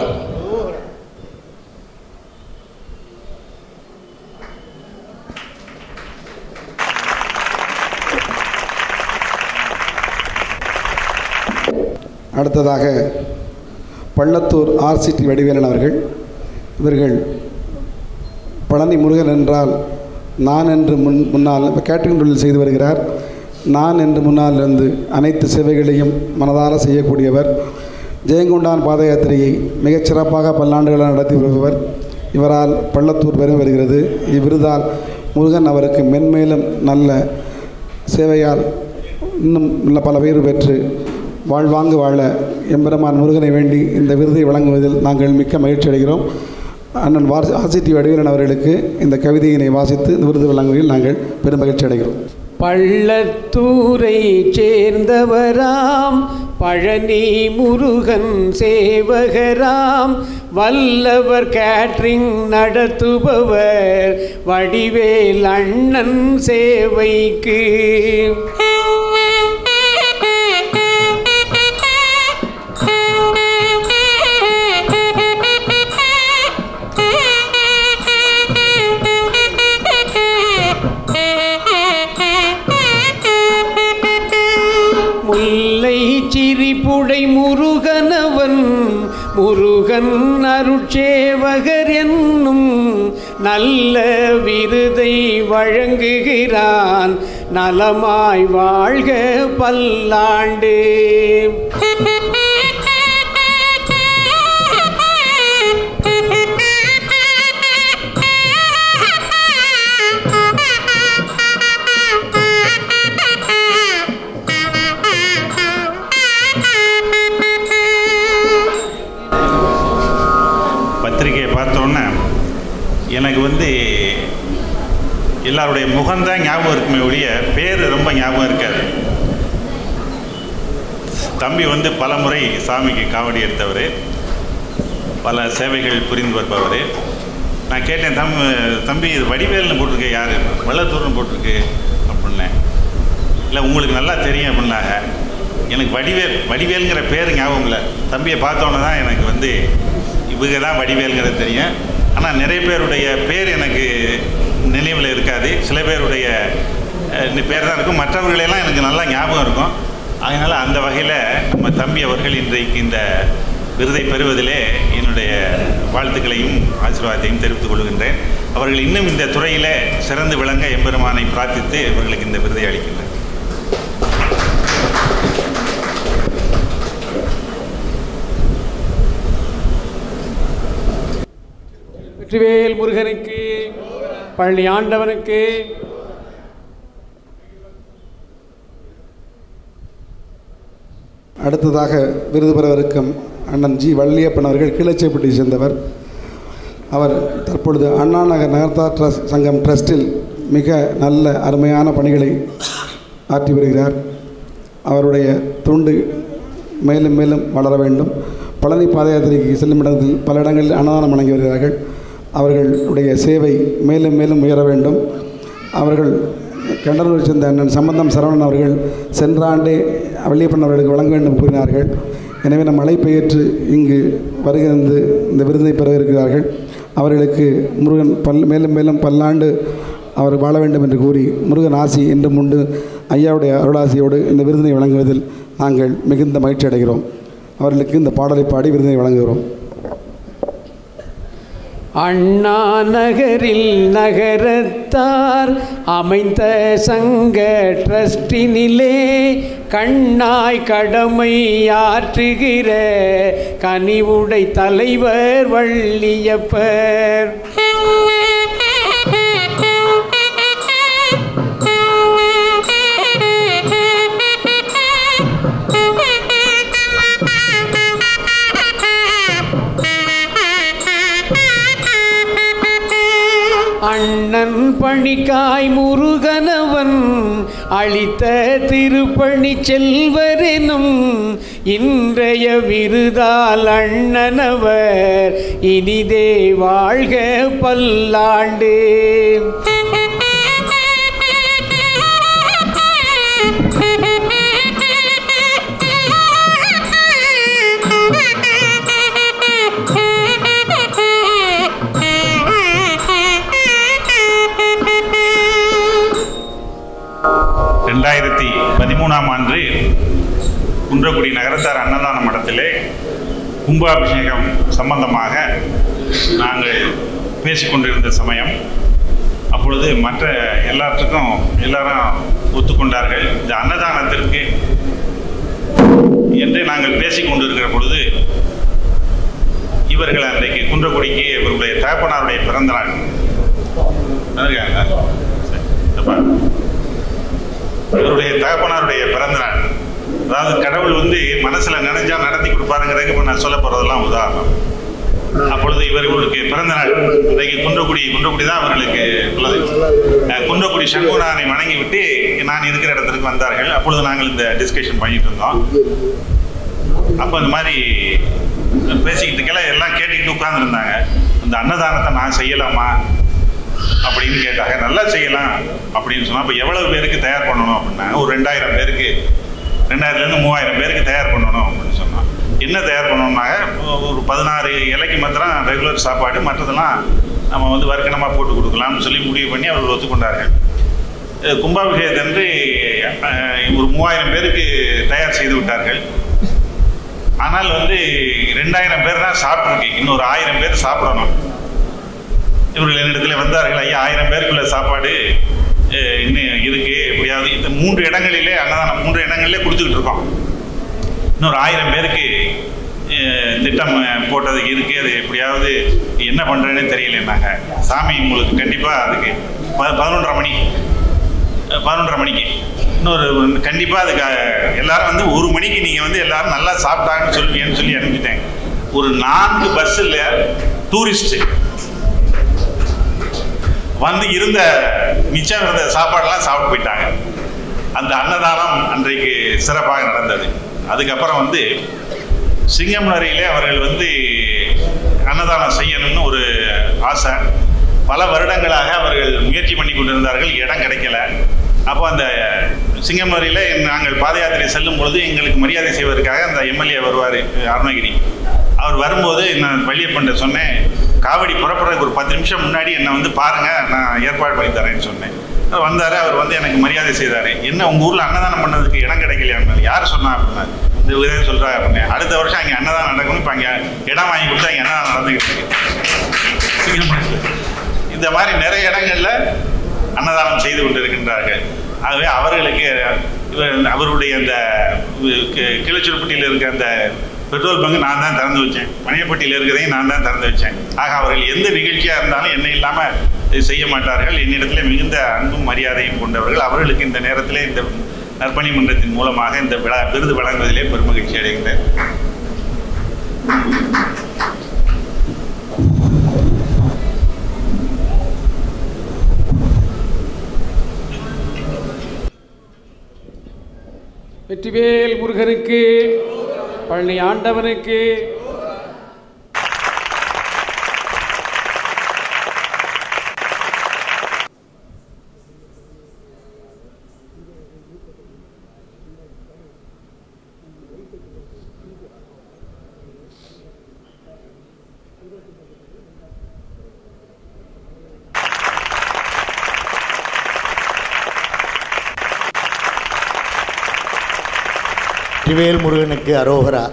அடுத்ததாக பள்ளத்தூர் ஆர்சிடி வடிவேலன் அவர்கள் இவர்கள் பழனி முருகன் என்றால் நான் என்று முன் முன்னால் கேட்டரிங் தொழில் செய்து வருகிறார் நான் என்று முன்னால் இருந்து அனைத்து சேவைகளையும் மனதார செய்யக்கூடியவர் ஜெயங்கொண்டான் பாத யாத்திரையை மிகச் சிறப்பாக பல்லாண்டுகளாக நடத்தி வருபவர் இவரால் பள்ளத்தூர் பெருமை வருகிறது இவ்விருதால் முருகன் அவருக்கு மென்மேலும் நல்ல சேவையால் இன்னும் நல்ல பல பேர் பெற்று வாழ்வாங்கு வாழ எம்பெருமான் முருகனை வேண்டி இந்த விருதை வழங்குவதில் நாங்கள் மிக்க மகிழ்ச்சி அடைகிறோம் அண்ணன் வாசி ஆசிட்டி வடிவேலன் அவர்களுக்கு இந்த கவிதையினை வாசித்து இந்த விருது வழங்குவதில் நாங்கள் பெரும் மகிழ்ச்சி அடைகிறோம் பள்ளத்தூரை சேர்ந்தவராம் பழனி முருகன் சேவகராம் வல்லவர் கேட்ரிங் நடத்துபவர் வடிவேல் அண்ணன் சேவைக்கு முல்லை சிரிப்புடை முருகனவன் முருகன் அருட்சேவகர் என்னும் நல்ல விருதை வழங்குகிறான் நலமாய் வாழ்க பல்லாண்டு பத்திரிகையை பார்த்தோன்னே எனக்கு வந்து எல்லாருடைய முகம்தான் ஞாபகம் இருக்குமே ஒழிய பேர் ரொம்ப ஞாபகம் இருக்காது தம்பி வந்து பல முறை சாமிக்கு காவடி எடுத்தவர் பல சேவைகள் புரிந்து வருபவர் நான் கேட்டேன் தம் தம்பி இது வடிவேல்னு போட்டிருக்க யார் வெள்ளத்தூர்னு போட்டிருக்கு அப்படின்னேன் இல்லை உங்களுக்கு நல்லா தெரியும் அப்படின்னாங்க எனக்கு வடிவேல் வடிவேலுங்கிற பேர் ஞாபகம் இல்லை தம்பியை பார்த்தோன்னே தான் எனக்கு வந்து இவங்க தான் வடிவேலுங்கிறது தெரியும் ஆனால் நிறைய பேருடைய பேர் எனக்கு நினைவில் இருக்காது சில பேருடைய அஹ், பேர் தான் இருக்கும் மற்றவர்களெல்லாம் எனக்கு நல்லா ஞாபகம் இருக்கும் அதனால் அந்த வகையில் நம்ம தம்பி அவர்கள் இன்றைக்கு இந்த விருதை பெறுவதிலே என்னுடைய வாழ்த்துக்களையும் ஆசீர்வாதத்தையும் தெரிவித்துக் கொள்கின்றேன் அவர்கள் இன்னும் இந்த துறையிலே சிறந்து விளங்க எம்பெருமானை பிரார்த்தித்து இவர்களுக்கு இந்த விருதை அளிக்கின்றேன் வெற்றிவேல் முருகனுக்கு பழனி ஆண்டவனுக்கு அடுத்ததாக விருது பெறவிருக்கும் அண்ணன் ஜி வள்ளியப்பன் அவர்கள் கீழச்சேப்பட்டியை சேர்ந்தவர் அவர் தற்பொழுது அண்ணா நகர் நகர்த்தார் ட்ரஸ்ட் சங்கம் ட்ரஸ்டில் மிக நல்ல அருமையான பணிகளை ஆற்றி வருகிறார் அவருடைய தொண்டு மேலும் மேலும் வளர வேண்டும் பழனி பாத யாத்திரைக்கு செல்லும் இடத்தில் பல இடங்களில் அன்னதானம் வழங்கி வருகிறார்கள் அவர்களுடைய சேவை மேலும் மேலும் உயர வேண்டும் அவர்கள் கண்டனூரை சேர்ந்த அண்ணன் சம்பந்தம் சரவணன் அவர்கள் சென்ற ஆண்டே வள்ளியப்பன் அவர்களுக்கு வழங்க வேண்டும் கூறினார்கள் எனவே நம் அழைப்பெயற்று இங்கு வருகிறது இந்த விருதை பெற இருக்கிறார்கள் அவர்களுக்கு முருகன் பல் மேலும் மேலும் பல்லாண்டு அவர் வாழ வேண்டும் என்று கூறி முருகன் ஆசி என்றும் உண்டு ஐயாவுடைய அருளாசியோடு இந்த விருதினை வழங்குவதில் நாங்கள் மிகுந்த மகிழ்ச்சி அடைகிறோம் அவர்களுக்கு இந்த பாடலை பாடி விருதினை வழங்குகிறோம் அண்ணா நகரில் நகரத்தார் அமைந்த சங்க ட்ரஸ்டினிலே கண்ணாய் கடமை ஆற்றுகிற கனிவுடை தலைவர் வள்ளியப்பர் அண்ணன் பணிக்காய் முருகனவன் அளித்த திருப்பணி செல்வரெனும் இன்றைய விருதால் அண்ணனவர் இனிதே வாழ்க பல்லாண்டு ரெண்டாயிரத்தி பதிமூணாம் ஆண்டு குன்றக்குடி நகரத்தார் அன்னதான மடத்திலே கும்பாபிஷேகம் சம்பந்தமாக நாங்கள் பேசிக்கொண்டிருந்த சமயம் அப்பொழுது மற்ற எல்லாத்துக்கும் எல்லாரும் ஒத்துக்கொண்டார்கள் இந்த அன்னதானத்திற்கு என்று நாங்கள் பேசிக் கொண்டிருக்கிற பொழுது இவர்கள் அன்றைக்கு குன்றக்குடிக்கு இவர்களுடைய தகப்பனாருடைய பிறந்த நாள் இருக்காங்க சரி, அப்ப இவருடைய தகப்பனாருடைய பிறந்த நாள் அதாவது கடவுள் வந்து மனசுல நினைஞ்சா நடத்தி கொடுப்பாருங்கிறதுக்கு இப்போ நான் சொல்ல போறதெல்லாம் உதாரணம் அப்பொழுது இவர்களுக்கு பிறந்த நாள் இன்றைக்கு குன்றக்குடி குன்றக்குடி தான் அவர்களுக்கு உள்ளது அஹ் குன்றக்குடி சண்முகநாதனை வணங்கி விட்டு நான் இருக்கிற இடத்திற்கு வந்தார்கள் அப்பொழுது நாங்கள் இந்த டிஸ்கஷன் பண்ணிட்டு இருந்தோம் அப்போ இந்த மாதிரி பேசிக்கிட்டு இருக்கல எல்லாம் கேட்டுக்கிட்டு உட்கார்ந்துருந்தாங்க இந்த அன்னதானத்தை நான் செய்யலாமா அப்படின்னு கேட்டாங்க நல்லா செய்யலாம் அப்படின்னு சொன்னா அப்போ எவ்வளவு பேருக்கு தயார் பண்ணணும் அப்படின்னா ஒரு ரெண்டாயிரம் பேருக்கு ரெண்டாயிரத்துலேருந்து மூவாயிரம் பேருக்கு தயார் பண்ணணும் அப்படின்னு சொன்னான் என்ன தயார் பண்ணணும்னாங்க ஒரு பதினாறு இலைக்கு மாத்திரம் ரெகுலர் சாப்பாடு மற்றதெல்லாம் நம்ம வந்து வர்க்கணமாக போட்டு கொடுக்கலாம்னு சொல்லி முடிவு பண்ணி அவர்கள் ஒத்துக்கொண்டார்கள் அஹ் கும்பாபிஷேகத்தன்று அஹ், ஒரு மூவாயிரம் பேருக்கு தயார் செய்து விட்டார்கள் ஆனால் வந்து ரெண்டாயிரம் பேர் தான் சாப்பிட்ருக்கு இன்னொரு ஆயிரம் பேர் சாப்பிடணும் இவர்கள் என்னிடத்துல வந்தார்கள் ஐயா ஆயிரம் பேருக்குள்ள சாப்பாடு அஹ், இன்னும் இருக்கு எப்படியாவது இந்த மூன்று இடங்களிலே அன்னதானம் மூன்று இடங்களிலே கொடுத்துக்கிட்டு இருக்கோம் இன்னொரு ஆயிரம் பேருக்கு அஹ், திட்டம் அஹ், போட்டதுக்கு இருக்கு அது எப்படியாவது என்ன பண்ணுறேன்னு தெரியலன்னாங்க சாமி உங்களுக்கு கண்டிப்பாக அதுக்கு ப பதினொன்றரை மணி அஹ், பதினொன்றரை மணிக்கு இன்னொரு கண்டிப்பாக அதுக்கு அஹ், எல்லாரும் வந்து ஒரு மணிக்கு நீங்கள் வந்து எல்லாரும் நல்லா சாப்பிட்டாங்கன்னு சொல்லுவீங்கன்னு சொல்லி அனுப்பிட்டேன் ஒரு நான்கு பஸ்ஸில் டூரிஸ்ட்டு வந்து இருந்த மிச்சம் இருந்த சாப்பாடெல்லாம் சாப்பிட்டு போயிட்டாங்க அந்த அன்னதானம் அன்றைக்கு சிறப்பாக நடந்தது அதுக்கப்புறம் வந்து சிங்கம்நரியிலே அவர்கள் வந்து அன்னதானம் செய்யணும்னு ஒரு ஆசை பல வருடங்களாக அவர்கள் முயற்சி பண்ணி கொண்டிருந்தார்கள் இடம் கிடைக்கல அப்போ அந்த சிங்கம்நரியில் நாங்கள் பாத யாத்திரை செல்லும் பொழுது எங்களுக்கு மரியாதை செய்வதற்காக அந்த எம்எல்ஏ வருவார் அருணகிரி அவர் வரும்போது நான் வள்ளியப்பன்ட்ட சொன்னேன் காவடி புறப்படுறதுக்கு ஒரு பத்து நிமிஷம் முன்னாடி என்னை வந்து பாருங்கள் நான் ஏற்பாடு பண்ணி தரேன்னு சொன்னேன் அவர் வந்தார் அவர் வந்து எனக்கு மரியாதை செய்தார் என்ன உங்கள் ஊரில் அன்னதானம் பண்ணதுக்கு இடம் கிடைக்கலையா யார் சொன்னா அப்படின்னா இந்த விதம் சொல்கிறா அப்படின்னு அடுத்த வருஷம் அங்கே அன்னதானம் நடக்கணும் இப்போ அங்கே இடம் வாங்கி கொடுத்து அங்கே அன்னதானம் நடந்துக்கிட்டு இருக்கு சிங்கப்பூர். இந்த மாதிரி நிறைய இடங்களில் அன்னதானம் செய்து கொண்டிருக்கின்றார்கள் ஆகவே அவர்களுக்கு இவர் அவருடைய அந்த கி- கிளச்சுருப்பட்டியில் இருக்க அந்த பெட்ரோல் பங்கு நான் தான் திறந்து வச்சேன் மணியப்பட்டியில் இருக்கிறதையும் நான் தான் திறந்து வச்சேன் ஆக அவர்கள் எந்த நிகழ்ச்சியாக இருந்தாலும் என்னை இல்லாமல் செய்ய மாட்டார்கள் என்னிடத்தில் மிகுந்த அன்பும் மரியாதையும் கொண்டவர்கள் அவர்களுக்கு இந்த நேரத்தில் இந்த நற்பணி மன்றத்தின் மூலமாக இந்த விழா விருது வழங்குவதிலே பெருமகிழ்ச்சி அடைகின்றேன் வெற்றிவேல் முருகனுக்கு பழனி ஆண்டவனுக்கு வெற்றிவேல் முருகனுக்கு அரோகரா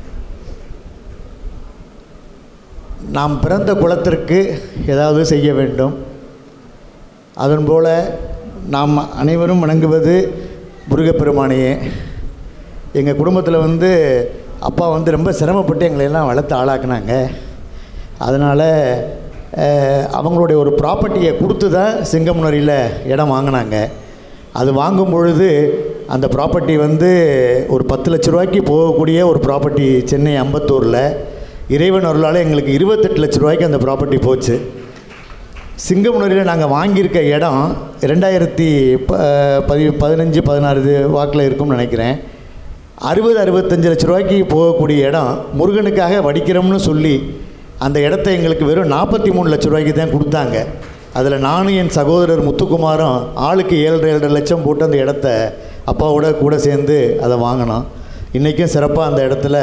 நாம் பிறந்த குலத்திற்கு ஏதாவது செய்ய வேண்டும் அதன் போல நாம் அனைவரும் வணங்குவது முருகப்பெருமானையே எங்கள் குடும்பத்தில் வந்து அப்பா வந்து ரொம்ப சிரமப்பட்டு எங்களை எல்லாம் வளர்த்து ஆளாக்குனாங்க அதனால் அஹ், அவங்களுடைய ஒரு ப்ராப்பர்ட்டியை கொடுத்து தான் சிங்கமுனரியில் இடம் வாங்கினாங்க அது வாங்கும் பொழுது அந்த ப்ராப்பர்ட்டி வந்து ஒரு பத்து லட்ச ரூபாய்க்கு போகக்கூடிய ஒரு ப்ராப்பர்ட்டி சென்னை அம்பத்தூரில் இறைவன் அருளால் எங்களுக்கு இருபத்தெட்டு லட்ச ரூபாய்க்கு அந்த ப்ராப்பர்ட்டி போச்சு சிங்கமுனரியில் நாங்கள் வாங்கியிருக்க இடம் ரெண்டாயிரத்தி ப பதி பதினஞ்சு பதினாறு இது வாக்கில் இருக்கும்னு நினைக்கிறேன் அறுபது அறுபத்தஞ்சு லட்ச ரூபாய்க்கு போகக்கூடிய இடம் முருகனுக்காக வடிக்கிறோம்னு சொல்லி அந்த இடத்த எங்களுக்கு வெறும் நாற்பத்தி மூணு லட்ச ரூபாய்க்கு தான் கொடுத்தாங்க அதில் நானும் என் சகோதரர் முத்துக்குமாரும் ஆளுக்கு ஏழரை ஏழரை லட்சம் போட்டு அந்த இடத்த அப்பாவோட கூட சேர்ந்து அதை வாங்கினோம் இன்றைக்கும் சிறப்பாக அந்த இடத்துல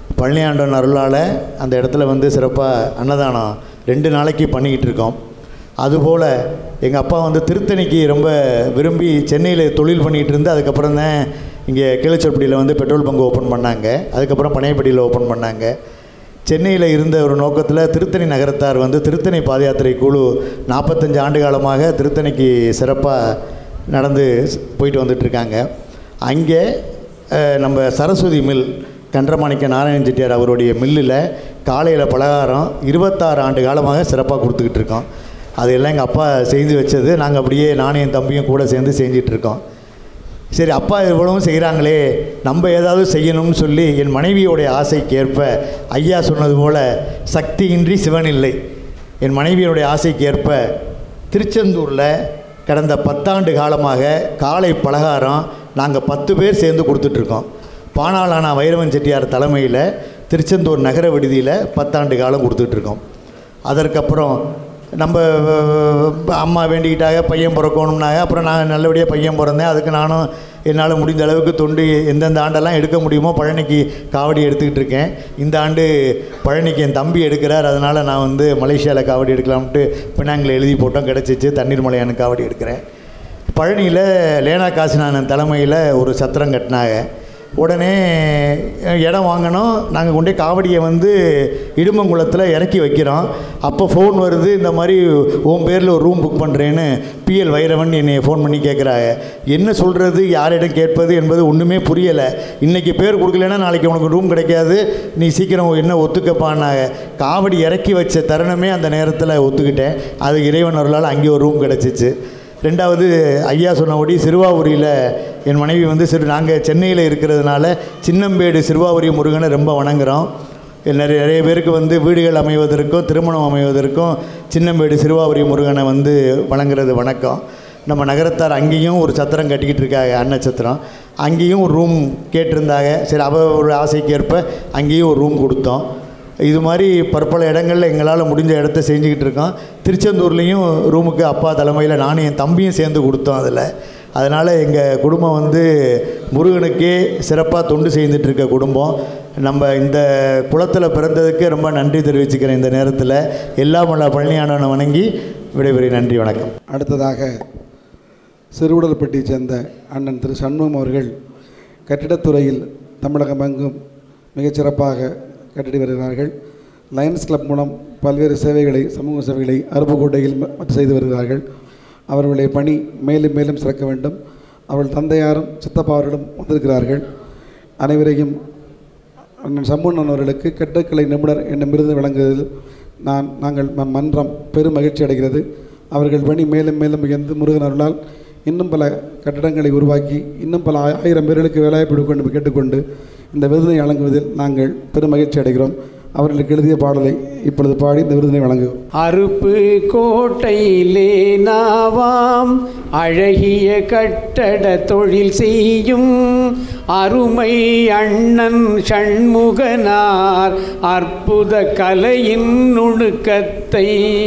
பழனியாண்டன் அருளால் அந்த இடத்துல வந்து சிறப்பாக அன்னதானம் ரெண்டு நாளைக்கு பண்ணிக்கிட்டு இருக்கோம் அதுபோல் எங்கள் அப்பா வந்து திருத்தணிக்கு ரொம்ப விரும்பி சென்னையில் தொழில் பண்ணிகிட்டு இருந்து அதுக்கப்புறம் தான் இங்கே கீழச்சொற்படியில் வந்து பெட்ரோல் பங்க் ஓப்பன் பண்ணாங்க அதுக்கப்புறம் பனையப்பட்டியில் ஓப்பன் பண்ணாங்க சென்னையில் இருந்த ஒரு நோக்கத்தில் திருத்தணி நகரத்தார் வந்து திருத்தணி பாத யாத்திரை குழு நாற்பத்தஞ்சு ஆண்டு காலமாக திருத்தணிக்கு சிறப்பாக நடந்து ஸ்- போயிட்டு வந்துட்டுருக்காங்க அங்கே அஹ், நம்ம சரஸ்வதி மில் கன்றமாணிக்க நாராயண செட்டியார் அவருடைய மில்லில் காலையில் பலகாரம் இருபத்தாறு ஆண்டு காலமாக சிறப்பாக கொடுத்துக்கிட்டு இருக்கோம் அதெல்லாம் எங்கள் அப்பா செய்து வச்சது நாங்கள் அப்படியே நானும் என் தம்பியும் கூட சேர்ந்து செஞ்சிட்டு இருக்கோம் சரி அப்பா இவ்வளவும் செய்கிறாங்களே நம்ம ஏதாவது செய்யணும்னு சொல்லி என் மனைவியோடைய ஆசைக்கேற்ப ஐயா சொன்னது போல சக்தியின்றி சிவன் இல்லை என் மனைவியோடைய ஆசைக்கேற்ப திருச்செந்தூரில் கடந்த பத்தாண்டு காலமாக காலை பலகாரம் நாங்கள் பத்து பேர் சேர்ந்து கொடுத்துட்ருக்கோம் பானாளானா வைரவன் செட்டியார் தலைமையில் திருச்செந்தூர் நகர விடுதியில் பத்தாண்டு காலம் கொடுத்துட்ருக்கோம் அதற்கப்புறம் நம்ம அஹ், அம்மா வேண்டிக்கிட்டாங்க பையன் பிறக்கணும்னாங்க அப்புறம் நான் நல்லபடியாக பையன் பிறந்தேன் அதுக்கு நானும் என்னால் முடிஞ்ச அளவுக்கு தொண்டு எந்தெந்த ஆண்டெல்லாம் எடுக்க முடியுமோ பழனிக்கு காவடி எடுத்துக்கிட்டு இருக்கேன் இந்த ஆண்டு பழனிக்கு என் தம்பி எடுக்கிறார் அதனால் நான் வந்து மலேசியாவில் காவடி எடுக்கலாம்ட்டு பினாங்கில் எழுதி போட்டோம் கிடச்சிச்சு தண்ணீர் மலையான காவடி எடுக்கிறேன் பழனியில் லேனா காசினானன் தலைமையில் ஒரு சத்திரம் கட்டினாங்க உடனே அஹ், இடம் வாங்கினோம் நாங்கள் கொண்டே காவடியை வந்து இடுமங்குளத்தில் இறக்கி வைக்கிறோம் அப்போ ஃபோன் வருது இந்த மாதிரி உன் பேரில் ஒரு ரூம் புக் பண்ணுறேன்னு பிஎல் வைரவன் என்னை ஃபோன் பண்ணி கேட்குறாங்க என்ன சொல்கிறது யாரிடம் கேட்பது என்பது ஒன்றுமே புரியலை இன்றைக்கி பேர் கொடுக்கலன்னா நாளைக்கு உனக்கு ரூம் கிடைக்காது நீ சீக்கிரம் என்ன ஒத்துக்கப்பான்னாங்க காவடி இறக்கி வச்ச தருணமே அந்த நேரத்தில் ஒத்துக்கிட்டேன் அது இறைவன் அருளால் அங்கே ஒரு ரூம் கிடச்சிச்சு ரெண்டாவது ஐயா சொன்னபடி சிறுவாபுரியில் என் மனைவி வந்து சிறு நாங்கள் சென்னையில் இருக்கிறதுனால சின்னம்பேடு சிறுவாபுரி முருகனை ரொம்ப வணங்குறோம் நிறைய நிறைய பேருக்கு வந்து வீடுகள் அமைவதற்கும் திருமணம் அமைவதற்கும் சின்னம்பேடு சிறுவாபுரி முருகனை வந்து வணங்குறது வணக்கம் நம்ம நகரத்தார் அங்கேயும் ஒரு சத்திரம் கட்டிக்கிட்டு இருக்காங்க அன்னச்சத்திரம் அங்கேயும் ஒரு ரூம் கேட்டிருந்தாங்க சரி அவ ஒரு ஆசைக்கேற்ப அங்கேயும் ஒரு ரூம் கொடுத்தோம் இது மாதிரி பற்பல இடங்களில் எங்களால் முடிஞ்ச இடத்த செஞ்சுக்கிட்டு இருக்கோம் திருச்செந்தூர்லேயும் ரூமுக்கு அப்பா தலைமையில் நானும் என் தம்பியும் சேர்ந்து கொடுத்தோம் அதில் அதனால் எங்கள் குடும்பம் வந்து முருகனுக்கே சிறப்பாக தொண்டு செய்துட்டு இருக்க குடும்பம் நம்ம இந்த குளத்தில் பிறந்ததுக்கு ரொம்ப நன்றி தெரிவிச்சுக்கிறேன் இந்த நேரத்தில் எல்லாம் வல்ல பழனியானவனை வணங்கி விடைபெறி நன்றி வணக்கம் அடுத்ததாக சிறுவுடல்பட்டியைச் சேர்ந்த அண்ணன் திரு சண்முகம் அவர்கள் கட்டிடத்துறையில் தமிழகம் எங்கும் மிகச்சிறப்பாக கட்டிடி வருகிறார்கள் லயன்ஸ் கிளப் மூலம் பல்வேறு சேவைகளை சமூக சேவைகளை அருப்புக்கோட்டையில் ம- மற்ற செய்து வருகிறார்கள் அவர்களுடைய பணி மேலும் மேலும் சிறக்க வேண்டும் அவர்கள் தந்தையாரும் சித்தப்பா அவர்களும் வந்திருக்கிறார்கள் அனைவரையும் அண்ணன் சம்பூர்ணன் அவர்களுக்கு கட்டக்கலை நிபுணர் என்னும் விருது வழங்குவதில் நான் நாங்கள் ம- மன்றம் பெரும் மகிழ்ச்சி அடைகிறது அவர்கள் பணி மேலும் மேலும் உயர்ந்து முருகன் அருளால் இன்னும் பல கட்டடங்களை உருவாக்கி இன்னும் பல ஆய- ஆயிரம் பேர்களுக்கு வேலைவாய்ப்பு கொடுக்க வேண்டும் கேட்டுக்கொண்டு இந்த விருதினை வழங்குவதில் நாங்கள் பெரும் மகிழ்ச்சி அடைகிறோம் அவர்களுக்கு எழுதிய பாடலை இப்பொழுது பாடி இந்த விருதினை வழங்குகிறோம் அருப்பு கோட்டையிலே நாவாம் அழகிய கட்டட தொழில் செய்யும் அருமை அண்ணன் சண்முகனார் அற்புத கலையின் நுணுக்கத்தை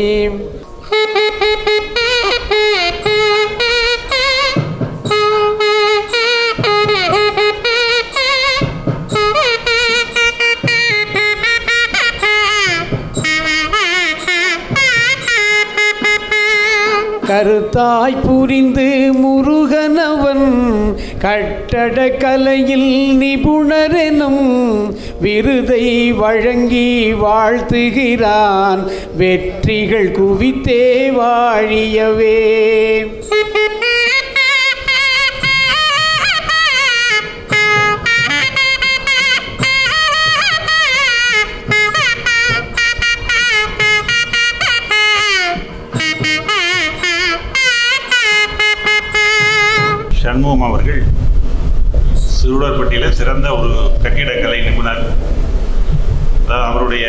கருத்தாய் புரிந்து முருகனவன் கட்டட கலையில் நிபுணரெனும் விருதை வழங்கி வாழ்த்துகிறான் வெற்றிகள் குவித்தே வாழியவே சண்முகம் அவர்கள் சிறுவர்பட்டியில் சிறந்த ஒரு கட்டிடக்கலை நிபுணர் அதாவது அவருடைய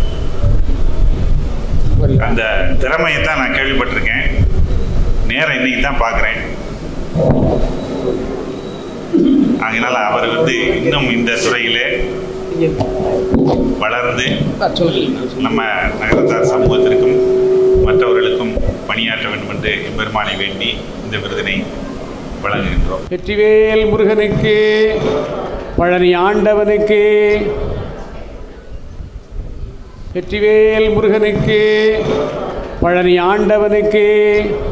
அந்த திறமையை தான் நான் கேள்விப்பட்டிருக்கேன் நேரம் இன்னைக்கு தான் பார்க்குறேன் அதனால் அவர் வந்து இன்னும் இந்த துறையிலே வளர்ந்து நம்ம நகரத்தார் சமூகத்திற்கும் மற்றவர்களுக்கும் பணியாற்ற வேண்டும் என்று எம்பெருமானை வேண்டி இந்த விருதினை வழங்குகின்றோம் வெற்றிவேல் முருகனுக்கு பழனி ஆண்டவனுக்கு வெற்றிவேல் முருகனுக்கு பழனி ஆண்டவனுக்கு